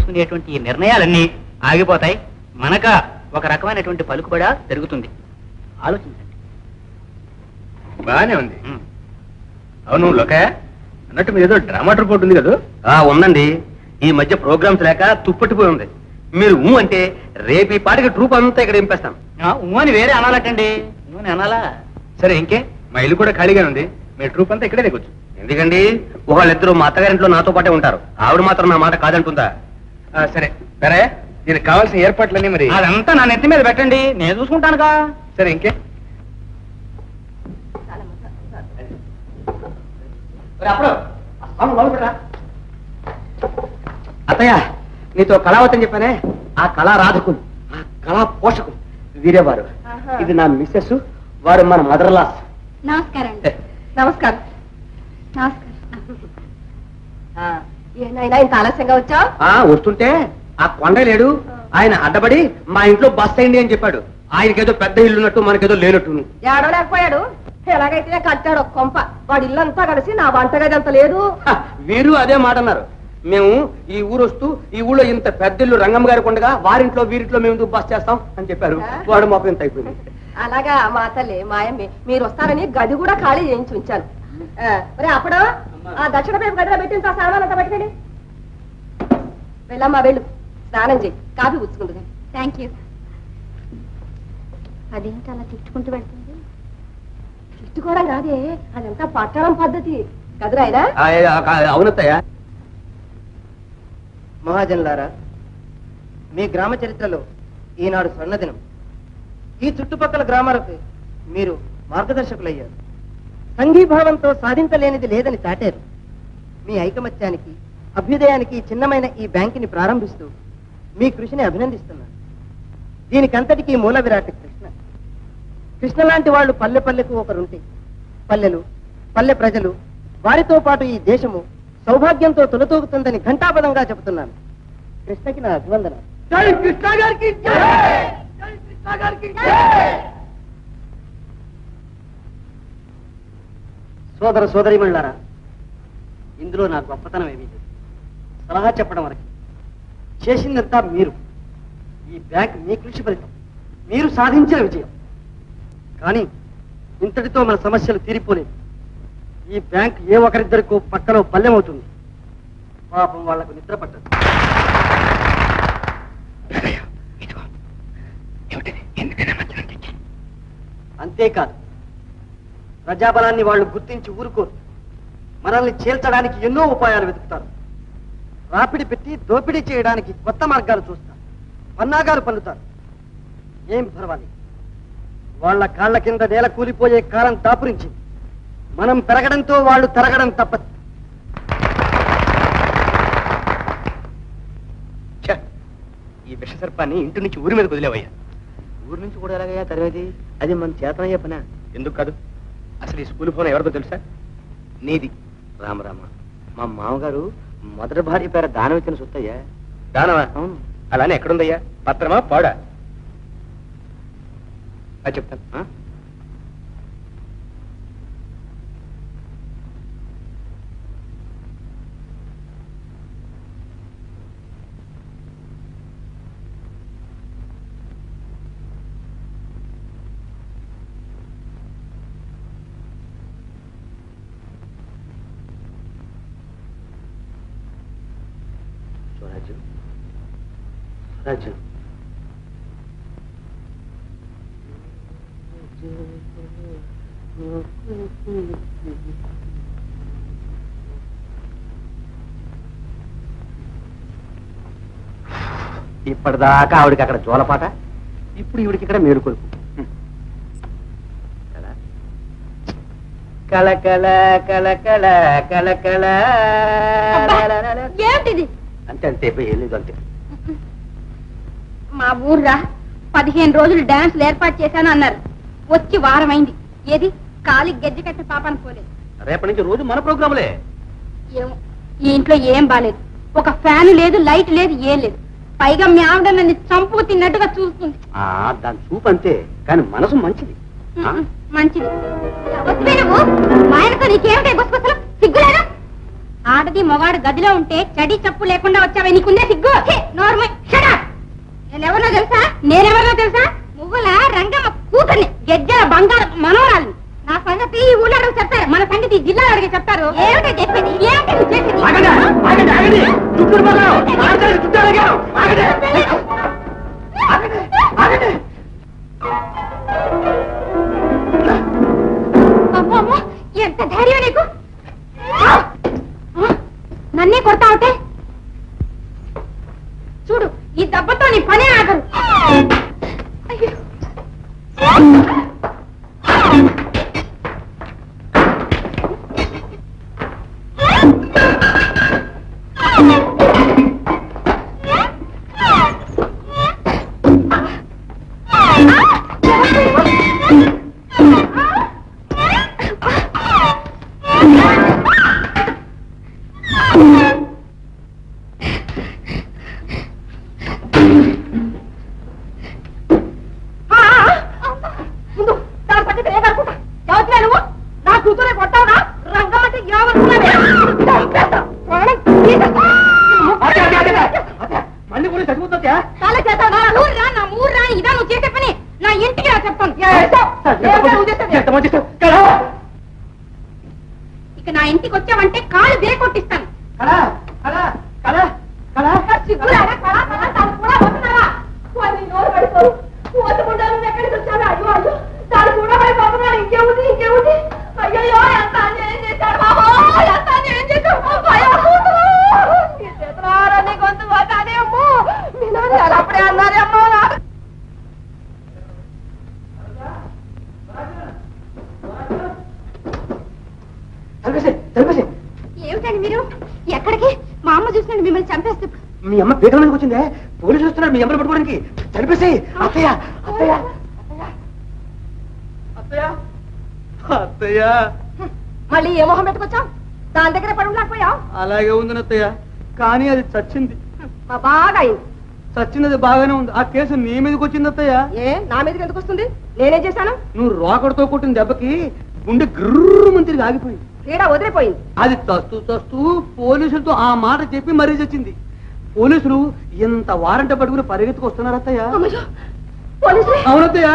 తీసుకునేటువంటి ఈ నిర్ణయాలన్నీ ఆగిపోతాయి మనక ఒక రకమైనటువంటి పలుకుబడ పెరుగుతుంది ఆలోచించండి బాగానే ఉంది అవును లోక అన్నట్టు మీరు ఏదో డ్రామా రిపోర్ట్ ఉంది కదా ఆ ఉందండి ఈ మధ్య ప్రోగ్రామ్స్ లేక తుప్పట్టిపోయి ఉంది మీరు ఊ అంటే రేపు ఈ పాటికి ట్రూప్ అంతా ఇక్కడ ఇంపేస్తాం ఆ, ఊ అని వేరే అనాలటండి ఊ అని అనాలా సరే ఇంకే మా ఇల్లు కూడా ఖాళీగానే ఉంది మీ ట్రూప్ అంతా ఇక్కడే దిగొచ్చు ఎందుకండి ఒకళ్ళిద్దరు మా అత్తగారింట్లో నాతో పాటే ఉంటారు ఆవిడ మాత్రం నా మాట కాదంటుందా ఆ, సరే సరే దీనికి కావాల్సిన ఏర్పాట్లన్నీ మరి అదంతా నా నెత్తి మీద పెట్టండి నేను చూసుకుంటానుగా సరే ఇంకే అత్తయ్య నీతో కళావతని చెప్పానే ఆ కళా రాధకులు ఆ కళా పోషకులు వీరేవారు ఇది నా మిస్సెస్ వారు మన మదర్ లాస్ నమస్కారం అండి నమస్కారం నమస్కారం ఏనాయనా ఇంత ఆలస్యంగా వచ్చావు ఆ వస్తుంటే ఆ కొండ లేడు ఆయన అడ్డబడి మా ఇంట్లో బస్ అయింది అని చెప్పాడు ఆయనకేదో పెద్ద ఇల్లున్నట్టు మనకేదో లేనట్టు ఏడవలేకపోయాడు ఎలాగైతే కట్టాడు ఒక కొంప వాడి ఇల్లంతా కలిసి నా వంటగది అంత లేదు వీరు అదే మాట అన్నారు మేము ఈ ఊరు వస్తూ ఈ ఊళ్ళో ఇంత పెద్ద ఇల్లు రంగమ్మ గారికి ఉండగా వారింట్లో వీరింట్లో మేము ఎందుకు బస్ చేస్తాం అని చెప్పారు వాడు మాకు ఇంత అయిపోయింది అలాగా మా తల్లి మాయమ్మి మీరు వస్తారని గది కూడా ఖాళీ చేయించి ఉంచాను ఆ, ఒరే అప్పుడు ఆ దక్షిణ వైపు గదిలో పెట్టిన ఆ సామాన్ అంతా పట్టుకోండి వెళ్ళమ్మా వెళ్ళు స్నానం చేయి కాఫీ పుచ్చుకుంటుంది థ్యాంక్ యూ అదేంటి అలా తిట్టుకుంటూ వెళ్తుంది తిట్టుకోవడం కాదే అదంతా పట్టణం పద్ధతి కదురాయనా ఆ, ఆ, ఆ, అవునత్తయ్య మహాజనులారా మీ గ్రామ చరిత్రలో ఈనాడు స్వర్ణదినం ఈ చుట్టుపక్కల గ్రామాలకు మీరు మార్గదర్శకులయ్యారు సంఘీభావంతో సాధించలేనిది లేదని చాటారు మీ ఐకమత్యానికి అభ్యుదయానికి చిన్నమైన ఈ బ్యాంకుని ప్రారంభిస్తూ మీ కృషిని అభినందిస్తున్నాను దీనికంతటికీ మూల విరాట్ కృష్ణ కృష్ణ లాంటి వాళ్ళు పల్లె పల్లెకు ఒకరుంటే పల్లెలు పల్లె ప్రజలు వారితో పాటు ఈ దేశము సౌభాగ్యంతో తులతూగుతుందని ఘంటాపదంగా చెబుతున్నాను కృష్ణకి నా అభివందన కృష్ణ గారికి కృష్ణ గారికి సోదర సోదరిమణులారా ఇందులో నా గొప్పతనం ఏమీ లేదు సలహా చెప్పడం వరకు చేసిందంతా మీరు ఈ బ్యాంక్ మీ కృషి ఫలితం మీరు సాధించిన విజయం కానీ ఇంతటితో మన సమస్యలు తీరిపోలేదు ఈ బ్యాంక్ ఏ ఒకరిద్దరికో పక్కలో పల్లెమవుతుంది పాపం వాళ్లకు నిద్ర పట్టదు అంతేకాదు ప్రజాబలాన్ని వాళ్ళు గుర్తించి ఊరుకోరు మనల్ని చేల్చడానికి ఎన్నో ఉపాయాలు వెతుకుతారు రాపిడి పెట్టి దోపిడీ చేయడానికి కొత్త మార్గాలు చూస్తారు పన్నాగాలు పన్నుతారు ఏం పర్వాలేదు వాళ్ళ కాళ్ళ కింద నేల కూలిపోయే కాలం దాపురించింది మనం పెరగడంతో వాళ్ళు తరగడం తప్పదు ఛ, ఈ విషసర్పాన్ని ఇంటి నుంచి ఊరి మీద వదిలేవయ్యా ఊరి నుంచి కూడా ఎలాగయ్యా తరివేది అది మన చేతనయ్యే పనా ఎందుకు కాదు అసలు ఈ స్కూల్ ఫోన్ ఎవరిదో తెలుసా నీది రామరామ మా మామగారు మొదటి భార్య పేర దానం ఇచ్చిన సొత్తయ్యా దానవా అవును అలానే ఎక్కడుందయ్యా పత్రమా పాడా అది చెప్తాను ఆ? స్వరాజ్యం స్వరాజ్యం ఇప్పటిదాకా ఆవిడకి అక్కడ జోలపాట ఇప్పుడు ఈవిడికి ఇక్కడ మేలుకొలుపు కళ కళ కళ కళ కళ కళ ఏమిటిది అంతే అంతే ఏం లేదు అంతే మా ఊర్రా పదిహేను రోజులు డాన్సులు ఏర్పాటు చేశాను అన్నారు వచ్చి వారం అయింది ఏది కాలి గజ్జి కట్టే పాపాను పోలేదు రేపటి నుంచి రోజు మన ప్రోగ్రాములే ఏమో ఈ ఇంట్లో ఏం బాలేదు ఒక ఫ్యాన్ లేదు లైట్ లేదు ఏం లేదు పైగా మీ ఆవిడ నన్ను చంపుకు తిన్నట్టుగా చూస్తుంది ఆ దాని చూపు అంతే కానీ మనసు మంచిది ఆ? ఉమ్మ్, మంచిది వస్తే నువ్వు మా ఆయనతో నీకేమిటే గుసగుసలు సిగ్గులేదా ఆడది మొగాడు గదిలో ఉంటే చడి చప్పు లేకుండా వచ్చావే నీకుందే సిగ్గు ఛీ! నేనెవరో తెలుసా మువ్వల రంగమ్మ కూతుర్ని గెజ్జల బంగారం మనవరాలిని నా సంగతి ఈ ఊళ్ళో అడిగి చెప్తారు మన సంగతి ఈ జిల్లాలో అడిగి చెప్తారు ఏమిటో చెప్పేది ఏమిటి నువ్వు చేసేది? ఆగండి, ఆగండి, ఆగండి. చుట్టూరు పోదాం. ఆగండి, చుట్టూ అడిగాం. ఆగండి. ఆగండి, ఆగండి. అమ్మో అమ్మో ఎంత ధైర్యం నీకు ఆ! నన్నే కొడతా ఉంటే చూడు ఈ దెబ్బతో నీ పనే ఆగరు అయ్యో ఆ, ఆ, ముందు దాని సంగతి లేదనుకుంటా ఎవరినా నువ్వు నా కూతురే కొట్టావునా రంగం అంటే ఏమనుకున్నావే చంపేస్తా. ప్రాణం తీసేస్తా. అదే, అదే, అదే, అదే. మళ్ళీ కూడా చచ్చిపోతుందా చాలా చేస్తావు నా ఊరు రా నా ఊరు రా ఇదా నువ్వు చేసే పని నా ఇంటికి రా చెప్తాను ఏమిటో నువ్వు చేసేది? ఎంత మంచి కదా ఇక నా ఇంటికి వచ్చావంటే కాళ్ళు దేకొట్టిస్తాను కదా కదా కదా కదా సిగ్గులేదా? కళ, కళ, దాన్ని కూడా వస్తున్నావా? వాడిని నోరు పడిపోరు. వద్దుకుంటా నువ్వు ఎక్కడికి వచ్చావా? అయ్యో, అయ్యో. దాన్ని కూడా పడిపోతున్నాడు. ఇంకేముంది, ఇంకేముంది? అయ్యయ్యో, ఎంత అన్యాయం చేశాడు బాబో, ఎంత అన్యాయం చేశాడు. అయ్యో, కూతురు. నీ చేతులారా నీ గొంతు కోసానేమో. మీ నాన్న చాలా అప్పుడే అన్నారేమో నాకు. తలపేసి తలపేసి ఏమిటండి మీరు ఎక్కడికి మా అమ్మ చూసినట్టు మిమ్మల్ని చంపేస్తే మీ అమ్మ పీకల మీదకి వచ్చిందే పోలీసులు వస్తున్నారు మీ అమ్మని పట్టుకోవడానికి తలపేసి అత్తయ్య అత్తయ్య అత్తయ్య అత్తయ్య మళ్ళీ ఏ మొహం పెట్టుకొచ్చావు దాని దగ్గర పడి ఉండకపోయావు అలాగే ఉంది అత్తయ్య కానీ అది చచ్చింది మా బాగా అయింది చచ్చినది బాగానే ఉంది ఆ కేసు నీ మీదకి వచ్చింది అత్తయ్య ఏ నా మీదకి ఎందుకు వస్తుంది నేనేం చేశాను నువ్వు రోకడితో కొట్టిన దెబ్బకి గుండె గ్రూమని తిరిగి ఆగిపోయింది క్రీడ వదిలిపోయింది అది తస్తూ తస్తూ పోలీసులతో ఆ మాట చెప్పి మరీ చచ్చింది పోలీసులు ఇంత వారంట పట్టుకుని పరిగెత్తుకు వస్తున్నారు అత్తయ్య అమ్మయ్యో, పోలీసులే. అవునత్తయ్య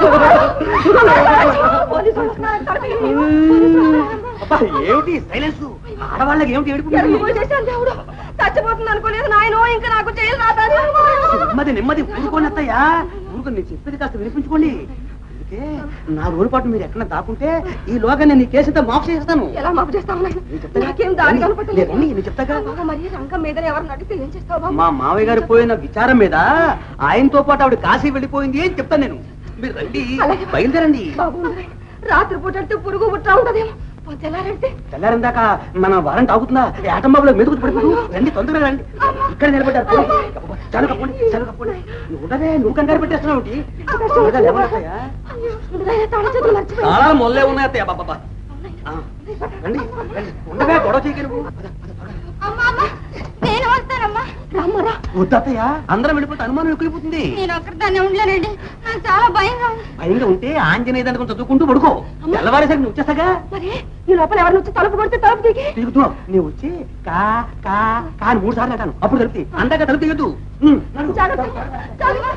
పోలీసులు వస్తున్నారు, తడపండి. అబ్బా ఏమిటి సైలెన్స్ ఆడవాళ్ళకి ఏమిటి ఎంత ఏడుపు పూజ చేశాను దేవుడు చచ్చిపోతుంది అనుకోలేదు నాయనో ఇంకా నాకు చేయలు రాతాను నెమ్మది నెమ్మది ఊరుకోండి అత్తయ్య ఊరుకొని నేను చెప్పేది కాస్త వినిపించుకోండి అందుకే నా రోజు పాటు మీరు ఎక్కడ దాక్కుంటే ఈ లోగా నేను ఈ కేసు అంతా మాఫ్ చేస్తాను ఎలా మాపు చేస్తావు నాయన? నేను చెప్తాగా. నాకేం దారి కనపడలేదు లేదండి, నేను చెప్తాగా. బాబా, మరి రంగం మీద ఎవరు నడిస్తే ఏం చేస్తావు బాబు మా మావయ్య గారు పోయిన విచారం మీద ఆయనతో పాటు ఆవిడ కాశీ వెళ్ళిపోయింది అని చెప్తాను నేను మీరు రండి అలాగే. బయలుదేరండి బాబు నాయన, రాత్రి పూట అంటే పురుగు పుట్ట ఉంటదేమో పొద్దులారంటే తెల్లారం దాకా మన వారంట్ ఆగుతుందా ఈ ఆటం బాబులో మెతుకు పడిపోదు రండి తొందరగా రండి ఇక్కడ నిలబడ్డారు పోయి. చాలు కప్పండి చాలు కప్పండి నువ్వు ఉండవే నువ్వు కంగారు పెట్టేస్తున్నావు ఏంటి? త్వరగా లేవండి అత్తయ్య. తాళ చేతులు మర్చిపోయి చాలా మొల్లే ఉన్నాయి అత్తయ్య బాబా ఆ, రండి రండి ఉండవే గొడవ చేయకు నువ్వు పద, పద, పద. అమ్మా అమ్మా నేను వస్తానమ్మా రమ్మరా వద్దు అత్తయ్య అందరం వెళ్ళిపోతే అనుమానం ఎక్కువైపోతుంది నేను ఒక్కరిదాన్ని ఉండలేనండి నాకు చాలా భయంగా ఉంది భయంగా ఉంటే ఆంజనేయ దాన్ని కొంచెం చదువుకుంటూ పడుకో తెల్లవారేసరికి నువ్వు వచ్చేస్తాగా మరి ఈ లోపల ఎవరిని వచ్చి తలుపు కొడితే తలుపు దిగి తిరుగుతూ నీవు వచ్చి కా కా కా అని మూడు సార్లు అంటాను అప్పుడు తలుపుతి అందాక తలుపు తీయద్దు జాగ్రత్త జాగ్రత్త.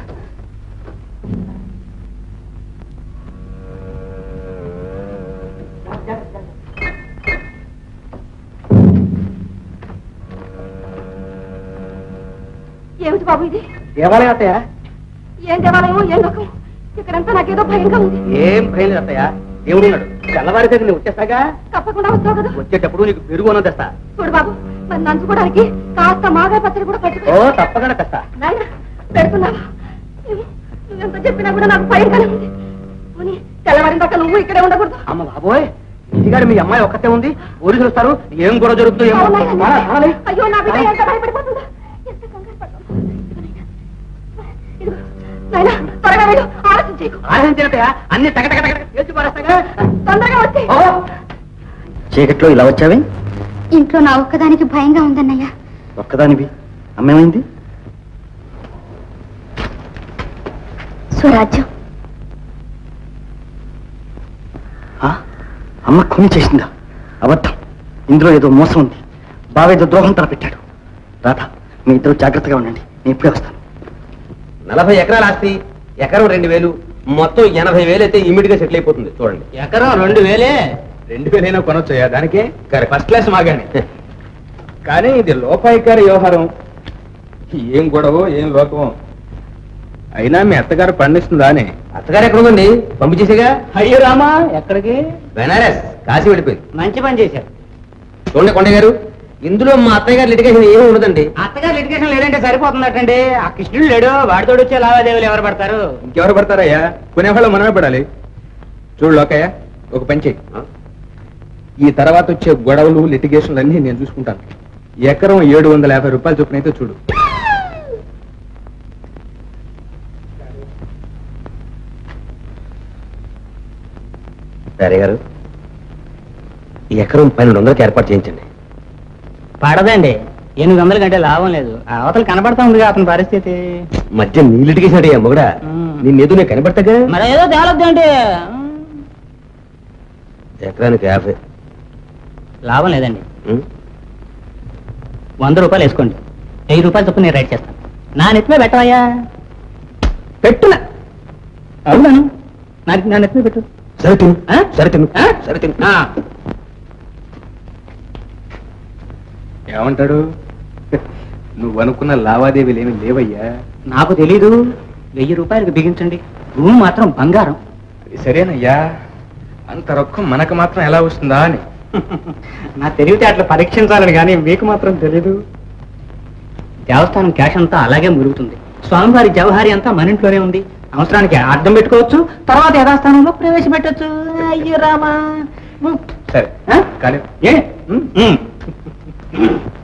ఏమిటి బాబు ఇది దేవాలయం అత్తయ్య ఏం దేవాలయం ఏం లోకం ఇక్కడంతా నాకేదో భయంగా ఉంది ఏం భయం లేదు అత్తయ్య దేవుడు ఉన్నాడు తెల్లవారేసరికి నువ్వు వచ్చేస్తాగా తప్పకుండా వస్తావు కదా వచ్చేటప్పుడు నీకు పెరుగు అన్నది తెస్తా చూడు బాబు మరి నంచుకోవడానికి కాస్త మాగా పచ్చడి కూడా ఓ పట్టుకో తప్పకుండా తెస్తా నాయన పెడుతున్నావా నువ్వు- నువ్వెంత చెప్పినా కూడా నాకు భయంగానే ఉంది పోనీ, తెల్లవారిన దాకా నువ్వు ఇక్కడే ఉండకూడదు అమ్మ బాబోయ్ ఇంటికాడ మీ అమ్మాయి ఒక్కతే ఉంది పోలీసులు వస్తారు ఏం గొడవ జరుగుతుందో ఏమో అవునా, నాయన? చాలా, చాలా లే. అయ్యో నా బిడ్డ ఎంత భయపడిపోతుందా ఎంత కంగారు పడతావు ఇదిగో, నాయనా త్వరగా వెళ్ళు ఆలస్యం చేయకు ఆలోచించేటయ్యా అన్ని టక టక టక టక చేసి పారేస్తాగా తొందరగా వచ్చి ఓ చీకట్లో ఇలా వచ్చావే ఇంట్లో నా ఒక్కదానికి భయంగా ఉందన్నయ్య ఒక్కదానివి అమ్మేమైంది స్వరాజ్యం ఆ? అమ్మ ఖూని చేసిందా అబద్ధం ఇందులో ఏదో మోసం ఉంది బావ ఏదో ద్రోహం తలపెట్టాడు రాధ మీ ఇద్దరు జాగ్రత్తగా ఉండండి నేను ఇప్పుడే వస్తాను నలభై ఎకరాల ఆస్తి ఎకరం రెండు వేలు మొత్తం ఎనభై వేలు అయితే ఇమీడియట్ గా సెటిల్ అయిపోతుంది చూడండి ఎకరం రెండు వేలే రెండు వేలైనా కొనొచ్చయ్యా దానికే ఫస్ట్ క్లాస్ మాగాని కానీ ఇది లోపాయికారి వ్యవహారం ఏం గొడవ ఏం లోకమో అయినా మీ అత్తగారు పండిస్తుందా అని అత్తగారు ఎక్కడ ఉందండి పంపించేసేగా అయ్యో రామా ఎక్కడికి బెనారస్ కాశీ వెళ్ళిపోయింది మంచి పని చేశారు చూడండి కొండ గారు ఇందులో మా అత్తయ్య గారి లిటిగేషన్ ఏమి ఉండదండి అత్తగారు లిటిగేషన్ లేదంటే సరిపోతుందటండి ఆ కృష్ణుడు లేడు వాడితోడు వచ్చే లావాదేవీలు ఎవరు పడతారు ఇంకెవరు పడతారయ్యా కొనేవాళ్ళు మనమే పడాలి చూడు లోకయ్య ఒక పని చెయ్యి ఈ తర్వాత వచ్చే గొడవలు లిటిగేషన్లు అన్ని నేను చూసుకుంటాను ఎకరం ఏడు వందల యాభై రూపాయలు చొప్పున అయితే చూడు సరే గారు ఈ ఎకరం పన్నెండు వందలకి ఏర్పాటు చేయించండి పడదండి ఎనిమిది వందల కంటే లాభం లేదు ఆ అవతల కనబడతా ఉందిగా అతని పరిస్థితి మధ్య నీ లిటిగేషన్ అయ్యా మొగడా మ్మ్. నిన్నేదో నేను కనబడతాగా మరి ఏదో తేలొద్దండి ఎకరానికి యాభై లాభం లేదండి మ్మ్. వంద రూపాయలు వేసుకోండి వెయ్యి రూపాయలు చొప్పున నేను రైట్ చేస్తాను నా నెత్తిమే పెట్టవయ్యా పెట్టునా అవునాను నా నా నెత్తిమే పెట్టు సరే తిను ఆ? సరే తిను ఆ? సరే తిను ఆ, ఏమంటాడు నువ్వు అనుకున్న లావాదేవీలు ఏమి లేవయ్యా నాకు తెలీదు వెయ్యి రూపాయలకు బిగించండి రూమ్ మాత్రం బంగారం అది సరేనయ్యా అంత రొక్కం మనకు మాత్రం ఎలా వస్తుందా అని నా తెలివితేటలు పరీక్షించాలని కానీ మీకు మాత్రం తెలీదు దేవస్థానం క్యాష్ అంతా అలాగే మురుగుతుంది స్వామివారి జవహారి అంతా మన ఇంట్లోనే ఉంది అవసరానికి అర్థం పెట్టుకోవచ్చు తర్వాత యథాస్థానంలో ప్రవేశపెట్టచ్చు అయ్యో రామా సరే ఆ? కానీ ఏ ఉమ్, ఉమ్.